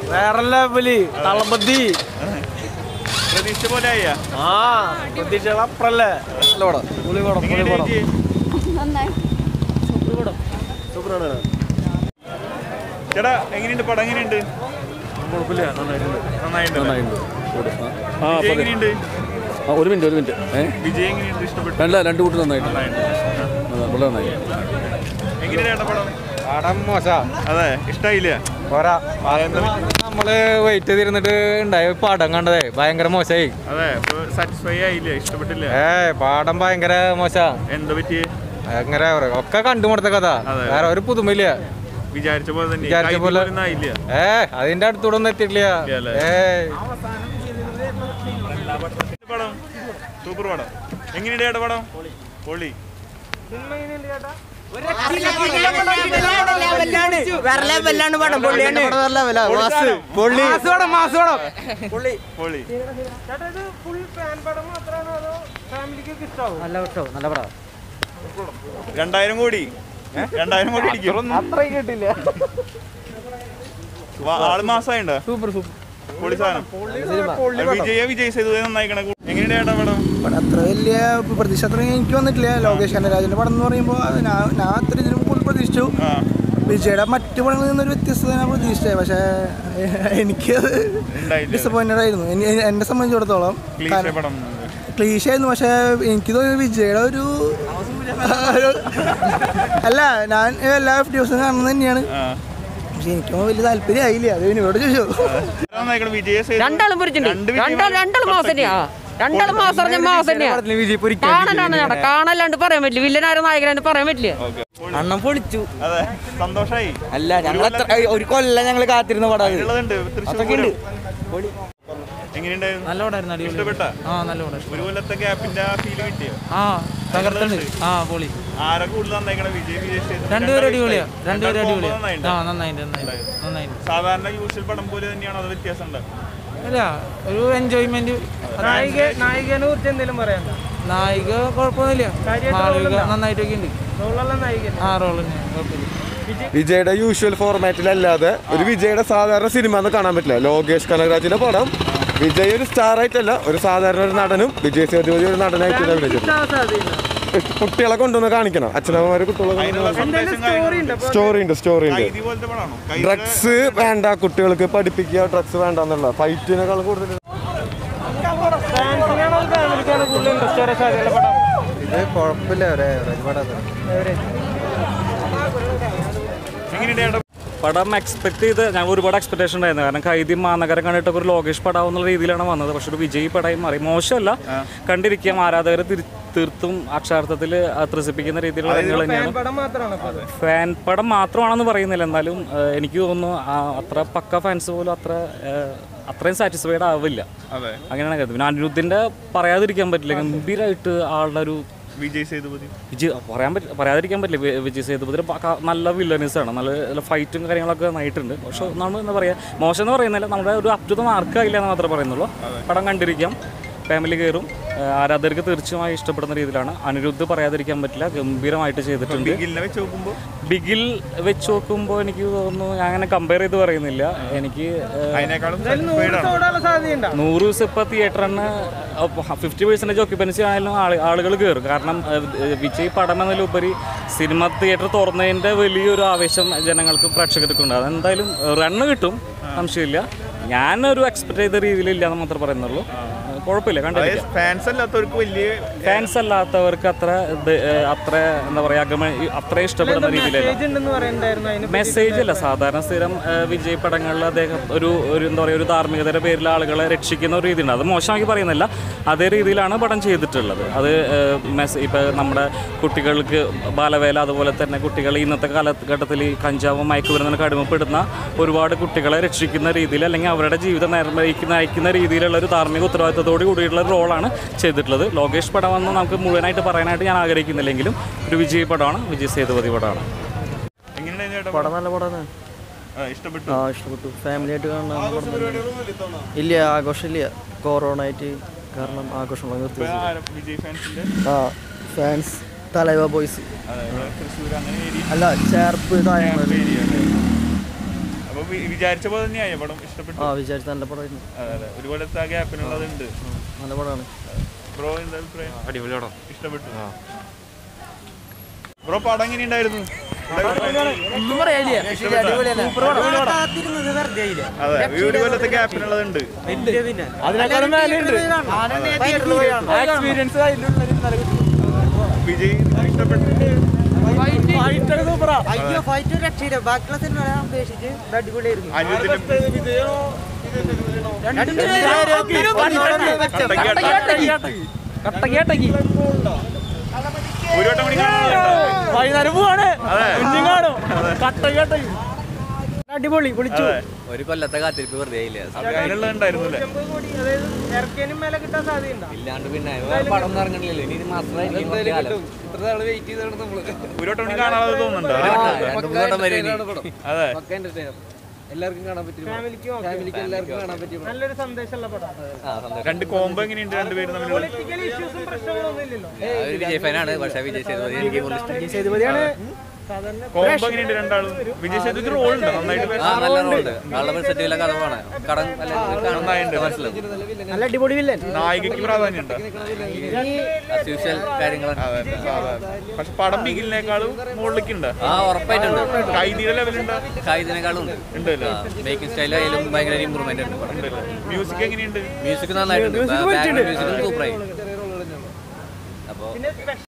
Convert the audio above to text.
വേറെ ലെവല് തളമ്പതി പ്രതീക്ഷ പോലെ ആയ ആ പ്രതീക്ഷകൾ അപ്പറല്ലേ നല്ല പടം പുളി പടം പുളി പടം ചേട്ടാ എങ്ങനെയുണ്ട് പടം എങ്ങനെയുണ്ട് കുഴപ്പമില്ല നന്നായിട്ടുണ്ട് നന്നായിട്ടുണ്ട് നന്നായിട്ടുണ്ട് ആ വിജയ് എങ്ങനെയുണ്ട് ആ, ഒരു മിനിറ്റ് ഒരു മിനിറ്റ് ഏ വിജയ് എങ്ങനെയുണ്ട് ഇഷ്ടപ്പെട്ടു രണ്ട രണ്ട് കൂട്ടം നന്നായിട്ട് നന്നായിട്ടുണ്ട് വളരെ നന്നായി എങ്ങനെയുണ്ട് ചേട്ടാ പടം പടം മോശാ അതെ ഇഷ്ടായില്ല പോരാ നമ്മള് വെയിറ്റ് ചെയ്തിരുന്നിട്ട് ഉണ്ടായ പടം കണ്ടതേ ഭയങ്കര മോശമായി അതെ സാറ്റിസ്ഫൈ ആയില്ല ഇഷ്ടപ്പെട്ടില്ല ഏ പാടം ഭയങ്കര മോശാ എന്താ പറ്റിയേ ഭയങ്കര ഒക്കെ കണ്ടുമുടുത്ത കഥ അതെ. വേറെ ഒരു പുതുമയില്ല വിചാരിച്ച പോലെ തന്നെ വിചാരിച്ച കൈതി പോലെ- പോലൊന്നും ആയില്ല ഏ അതിന്റെ അടുത്തൂടെ ഒന്നും എത്തിയിട്ടില്ല ഇല്ലല്ലേ? ഏ പടം സൂപ്പർ പടം എങ്ങനെയുണ്ട് ചേട്ടാ പടം പൊളി വേറെ ലെവലാണ് പടം പൊള്ളിയാണ് പൊളി പൊള്ളി പൊളി നല്ല ഇഷ്ടം നല്ല പടം രണ്ടായിരം കോടി രണ്ടായിരം കോടി അടിക്കും അത്രയും കിട്ടില്ല വാ- ആള് മാസമായിണ്ടോ സൂപ്പർ സൂപ്പർ പൊളി സാധനം അത് വിജയ വിജയ് സേതു നന്നായിക്കണ എങ്ങനെയുണ്ട് ചേട്ടാ പടം അത്ര വലിയ പ്രതീക്ഷ അത്ര എനിക്ക് വന്നിട്ടില്ല ലോകേഷ് കനരാജിന്റെ പടം എന്ന് പറയുമ്പോൾ അത് ഞാൻ ഞാൻ അത്ര ഇതിനും കൂടുതൽ പ്രതീക്ഷിച്ചു ആ വിജയുടെ മറ്റു പടങ്ങളിൽ നിന്നൊരു വ്യത്യസ്തത ഞാൻ പ്രതീക്ഷിച്ചത് പക്ഷേ എനിക്ക് ഉണ്ടായില്ല ഡിസപ്പോയിന്റഡ് ആയിരുന്നു എനി- എനി- എന്നെ സംബന്ധിച്ചിടത്തോളം ക്ലീശ പടം ക്ലീഷ ആയിരുന്നു പക്ഷേ എനിക്ക് തോന്നിയത് വിജയുടെ ഒരു ഒരു- അല്ല ഞാൻ എല്ലാ ദിവസവും കാണുന്നത് തന്നെയാണ് ആ പക്ഷെ എനിക്ക് വലിയ താല്പര്യമായില്ല അത് ഇവനോട് ചോദിച്ചു നന്നായിക്കണ വിജയ സേതു രണ്ടാളും പൊരിച്ചിട്ടുണ്ട് രണ്ട് വിജയ് രണ്ടാളും രണ്ടാളും മാസം തന്നെയാ രണ്ടാളും മാസം പറഞ്ഞ മാസം തന്നെയാ കാണലാണ് ചേട്ടാ കാണല്ലാണ്ട് പറയാൻ പറ്റില്ല വില്ലനാരും നായകനാരും പറയാൻ പറ്റില്ല അണ്ണം പൊളിച്ചു അതെ സന്തോഷായി അല്ല ഞങ്ങൾ അത്ര ഒരു കൊല്ലം ഞങ്ങൾ കാത്തിരുന്ന പടം അത്. ഉള്ളതുണ്ട് തൃശ്ശൂർ പൂരം. എങ്ങനെയുണ്ടായിരുന്നു നല്ല പടമായിരുന്നു അടിപൊളി ഇഷ്ടപ്പെട്ട ആ നല്ല പടം ഒരു കൊല്ലത്തെ ഗ്യാപ്പിന്റെ ആ ഫീൽ കിട്ടിയോ ആ തകർത്തുണ്ട് ആ പൊളി ആരെ കൂടുതൽ നന്നായിക്കണ വിജയ് വിജയ് സേതു രണ്ടുപേരും അടിപൊളിയാ രണ്ടുപേരും രണ്ടാളും അടിപൊളിയാ നന്നായിട്ടുണ്ട്. ആ നന്നായിട്ട് നന്നായിട്ട് നന്നായിട്ട് സാധാരണ യൂഷ്വൽ പടം പോലെ തന്നെയാണോ അത് വ്യത്യാസം ഉണ്ട് അല്ല ഒരു എൻജോയ്മെന്റ് നായിക നായികനെ കുറിച്ച് എന്തെങ്കിലും പറയാനുണ്ടോ നായിക കുഴപ്പമൊന്നുമില്ല മാളവിക നന്നായിട്ടൊക്കെ ഉണ്ട് റോളുള്ള നായികൻ ആ റോൾ തന്നെ കുഴപ്പമില്ല വിജയുടെ യൂഷ്വൽ ഫോർമാറ്റിലല്ലാതെ ഒരു വിജയുടെ സാധാരണ സിനിമ എന്ന് കാണാൻ പറ്റില്ല ലോകേഷ് കനകരാജിന്റെ പടം വിജയ് ഒരു സ്റ്റാർ ആയിട്ടല്ല ഒരു സാധാരണ ഒരു നടനും വിജയ് സേതുപതി ഒരു നടനായിട്ടാണ് അഭിനയിച്ചത് കുട്ടികളെ കൊണ്ടുവന്ന് കാണിക്കണം അച്ഛനമ്മമാര് കുട്ടികളെ അതിനുള്ള സന്ദേശം കാര്യങ്ങളും സ്റ്റോറി ഉണ്ട് സ്റ്റോറി ഉണ്ട് കൈതി പോലത്തെ പടമാണോ കൈതി ഡ്രഗ്സ് വേണ്ട കുട്ടികൾക്ക് പഠിപ്പിക്കുക ഡ്രഗ്സ് വേണ്ട എന്നുള്ള ഫൈറ്റിനേക്കാൾ കൂടുതൽ ഫാൻസിനാണോ ഫാമിലിക്കാണോ കൂടുതൽ ഇൻട്രസ്റ്റ് വരാൻ സാധ്യതയുള്ള പടം ഇത് കുഴപ്പമില്ല ഒരേ പടം എങ്ങനെയുണ്ട് ചേട്ടാ പടം എക്സ്പെക്ട് ചെയ്ത് ഞാൻ ഒരുപാട് എക്സ്പെക്ടേഷൻ ഉണ്ടായിരുന്നു കാരണം കൈതി മാനകരം കണ്ടിട്ടൊക്കെ ഒരു ലോകേഷ് പടാവും എന്നുള്ള രീതിയിലാണ് വന്നത് പക്ഷെ ഒരു വിജയ് പടമായി മാറി മോശമല്ല കണ്ടിരിക്കാം ആരാധകരെ തിരി- തീർത്തും അക്ഷരാർത്ഥത്തിൽ ത്രസിപ്പിക്കുന്ന രീതിയിലുള്ള രംഗങ്ങൾ തന്നെയാണ് പടം മാത്രമാണ് ഇപ്പൊ അത്. ഫാൻ പടം മാത്രമാണെന്ന് പറയുന്നില്ല എന്നാലും ആ, എനിക്ക് തോന്നുന്നു ആ, അത്ര പക്ക ഫാൻസ് പോലും അത്ര ആ, അത്രയും സാറ്റിസ്ഫൈഡ് ആവില്ല അതെ അങ്ങനെയാണ് കരുതുന്നത് പിന്നെ അനിരുദ്ധിൻ്റെ പറയാതിരിക്കാൻ പറ്റില്ല ഗംഭീരമായിട്ട് ആളുടെ ഒരു വിജയ് സേതുപതി വിജയ് പറയാൻ പറ്റ പറയാതിരിക്കാൻ പറ്റില്ല വി- വിജയ് സേതുപതി പക്ക- നല്ല വില്ലനീസ് ആണ് നല്ല നല്ല ഫൈറ്റും കാര്യങ്ങളൊക്കെ നന്നായിട്ടുണ്ട് പക്ഷെ നമ്മൾ എന്താ പറയുക മോശം എന്ന് പറയുന്നില്ല നമ്മുടെ ഒരു അപ് ടു ദ മാർക്ക് ആയില്ല എന്ന് മാത്രമേ പറയുന്നുള്ളൂ പടം കണ്ടിരിക്കാം ഫാമിലി കയറും ആ, ആരാധകർക്ക് തീർച്ചയായും ഇഷ്ടപ്പെടുന്ന രീതിയിലാണ് അനിരുദ്ധ് പറയാതിരിക്കാൻ പറ്റില്ല ഗംഭീരമായിട്ട് ചെയ്തിട്ടുണ്ട് ബിഗിലിനെ വെച്ച് നോക്കുമ്പോൾ ബിഗിൽ വെച്ച് നോക്കുമ്പോൾ എനിക്ക് തോന്നുന്നു ഞാൻ അങ്ങനെ കമ്പയർ ചെയ്ത് പറയുന്നില്ല എനിക്ക് ആ, അതിനേക്കാളും നൂറ് സാറ്റിസ്ഫൈഡ് ആണ് തോടാനുള്ള സാധ്യതയുണ്ടോ നൂറ് ദിവസം ഇപ്പോൾ തിയേറ്ററിന് ഫിഫ്റ്റി പെർസെൻറ്റേജ് ഓക്യുപ്പൻസി ആയാലും ആള് ആളുകൾ കയറും കാരണം ഏഹ്, ഏഹ്, വിജയ് പടം എന്നതിലുപരി സിനിമ തിയേറ്റർ തുറന്നതിൻ്റെ വലിയൊരു ആവേശം ജനങ്ങൾക്ക് പ്രേക്ഷകർക്കുണ്ട് അതെന്തായാലും റണ്ണ് കിട്ടും സംശയമില്ല ഞാനൊരു എക്സ്പെക്ട് ചെയ്ത രീതിയിലില്ല എന്ന് മാത്രമേ പറയുന്നുള്ളൂ ഏഹ്, കുഴപ്പമില്ല കണ്ടിരിക്കാം ഫാൻസ് അല്ലാത്തവർക്ക് വലിയ ഫാൻസ് അല്ലാത്തവർക്ക് അത്ര ഇത്, ഏഹ്, അത്ര എന്താ പറയുക അകമ അത്ര ഇഷ്ടപ്പെടുന്ന രീതിയിലല്ല മെസ്സേജ് ഉണ്ടെന്ന് പറയുന്നുണ്ടായിരുന്നു അതിന് മെസ്സേജ് അല്ല സാധാരണ സ്ഥിരം ആ, വിജയ് പടങ്ങളിൽ അദ്ദേഹം ഒരു ഒരു എന്താ പറയുക ഒരു ധാർമ്മികതയുടെ പേരിൽ ആളുകളെ രക്ഷിക്കുന്ന ഒരു രീതിയുണ്ട് അത് മോശമാക്കി പറയുന്നില്ല അതേ രീതിയിലാണ് പടം ചെയ്തിട്ടുള്ളത് അത് മെസ്സേജ് ഇപ്പം നമ്മുടെ കുട്ടികൾക്ക് ബാലവേല അതുപോലെ തന്നെ കുട്ടികൾ ഇന്നത്തെ കാലഘട്ടത്തിൽ ഈ കഞ്ചാവും മയക്കുമരുന്നിനൊക്കെ അടിമപ്പെടുന്ന ഒരുപാട് കുട്ടികളെ രക്ഷിക്കുന്ന രീതിയിൽ അല്ലെങ്കിൽ അവരുടെ ജീവിതം നിർണ്ണയിക്കുന്ന നയിക്കുന്ന രീതിയിലുള്ള ഒരു ധാർമ്മിക ഉത്തരവാദിത്തത്തോട് കൂടിയിട്ടുള്ള ഒരു റോളാണ് ചെയ്തിട്ടുള്ളത് ലോകേഷ് പടം എന്ന് നമുക്ക് മുഴുവനായിട്ട് പറയാനായിട്ട് ഞാൻ ആഗ്രഹിക്കുന്നില്ലെങ്കിലും ഒരു വിജയ് പടമാണ് വിജയ് സേതുപതി പടമാണ് എങ്ങനെയുണ്ടായിരുന്നു ചേട്ടാ പടം നല്ല പടമാണ് ആ, ഇഷ്ടപ്പെട്ടു ആ ഇഷ്ടപ്പെട്ടു ഫാമിലി ആയിട്ട് കാണാൻ പടം തന്നെ. ഇല്ല ആഘോഷമില്ല കൊറോണ ആയിട്ട് കാരണം ആഘോഷം നിർത്തി ഇപ്പൊ ആരാ വിജയ് ഫാൻസിന്റെ ആ ഫാൻസ് തലൈവ ബോയ്സ് അതെ ഇവിടെ തൃശ്ശൂർ അങ്ങനെ ഏരിയ അല്ല ചേർപ്പ് താഴെ ഏരിയ അപ്പൊ വി- വിചാരിച്ച പോലെ തന്നെയായോ പടം ഇഷ്ടപ്പെട്ടു ആ വിചാരിച്ച നല്ല പടമായിരുന്നു അതെ അതെ ഒരുപാട് ആ ഗ്യാപ്പിനുള്ളതുണ്ട് നല്ല പടമാണ് ബ്രോ എന്താ അഭിപ്രായം അടിപൊളി പടം ഇഷ്ടപ്പെട്ടു ബ്രോ പടം എങ്ങനെയുണ്ടായിരുന്നു അതെ ഒരു കൊല്ലത്തെ ഗ്യാപ്പിനുള്ളതുണ്ട് അതിനേക്കാളും മേലെയുണ്ട് വിജയ് ഇഷ്ടപ്പെട്ടു അയ്യോ ഫൈറ്റ് രക്ഷയില്ല ബാക്കിയുള്ള സിനിമ അപേക്ഷിച്ച് അടിപൊളിയായിരുന്നു അനിയത്തിന്റെ ഒരു വട്ടം കൂടി കാണാനുണ്ട്. വൈകുന്നേരം പോവാണ് അതെ കാണും കട്ട കേട്ട അടിപൊളി വിളിച്ചു അതെ ഒരു കൊല്ലത്തെ കാത്തിരിപ്പ് വെറുതെ ഇല്ല അതിനുള്ളതുണ്ടായിരുന്നു അല്ലേ ഇറക്കിയതിനും മേലെ കിട്ടാൻ സാധ്യതയുണ്ടോ ഇല്ലാണ്ട് പിന്നെ പടം ഒന്നും ഇറങ്ങണില്ലല്ലോ ഇനി മാത്രമേ ഇത്ര നാള് വെയിറ്റ് ചെയ്താണ് നമ്മള് ഒരു വട്ടം കൂടി കാണാതെ തോന്നുന്നുണ്ടോ രണ്ട് മൂന്ന് വട്ടം വരെ ഇനി. അതെ പക്ക entertainer. എല്ലാവർക്കും കാണാൻ പറ്റും ഫാമിലിക്ക് എല്ലാവർക്കും കാണാൻ പറ്റും നല്ലൊരു സന്ദേശമുള്ള പടം ആ സന്തോഷം രണ്ട് കോംബോ എങ്ങനെയുണ്ട് രണ്ടുപേരും തമ്മിലുള്ള പൊളിറ്റിക്കൽ ഇഷ്യൂസും പ്രശ്നങ്ങളൊന്നും ഇല്ലല്ലോ ഒരു വിജയ് ഫാനാണ് പക്ഷേ വിജയ് സേതുപതി എനിക്ക് കൂടുതൽ ഇഷ്ടം സേതുപതിയാണ് സാധാരണ കോംബോ എങ്ങനെയുണ്ട് രണ്ടാളും വിജയ് സേതുപതി റോൾ ഉണ്ട് നന്നായിട്ട് ആ നല്ല റോളുണ്ട് ആളുടെ പെർസെപ്റ്റീവിലെ കഥ പോണേ കടം നന്നായിട്ടുണ്ട്. മനസ്സിലാവും നല്ല അടിപൊളി വില്ലൻ നായികയ്ക്ക് പ്രാധാന്യം ഉണ്ട് ആസ് യൂഷ്വൽ കാര്യങ്ങളാണ് അതെ സാധാരണ പക്ഷെ പടം ബിഗിലിനേക്കാളും മുകളിലേക്ക് ഉണ്ട് ആ ഉറപ്പായിട്ടുണ്ട് കൈതിയുടെ ലെവലുണ്ട് കായികത്തിനേക്കാളും ഉണ്ട് ഉണ്ടല്ലോ മേക്കിംഗ് സ്റ്റൈലായാലും ഭയങ്കര ഇമ്പ്രൂവ്മെന്റ് ഉണ്ട് ഉണ്ടല്ലോ മ്യൂസിക് എങ്ങനെയുണ്ട് മ്യൂസിക് നന്നായിട്ടുണ്ട് മ്യൂസിക്കും സൂപ്പറായി അപ്പോൾ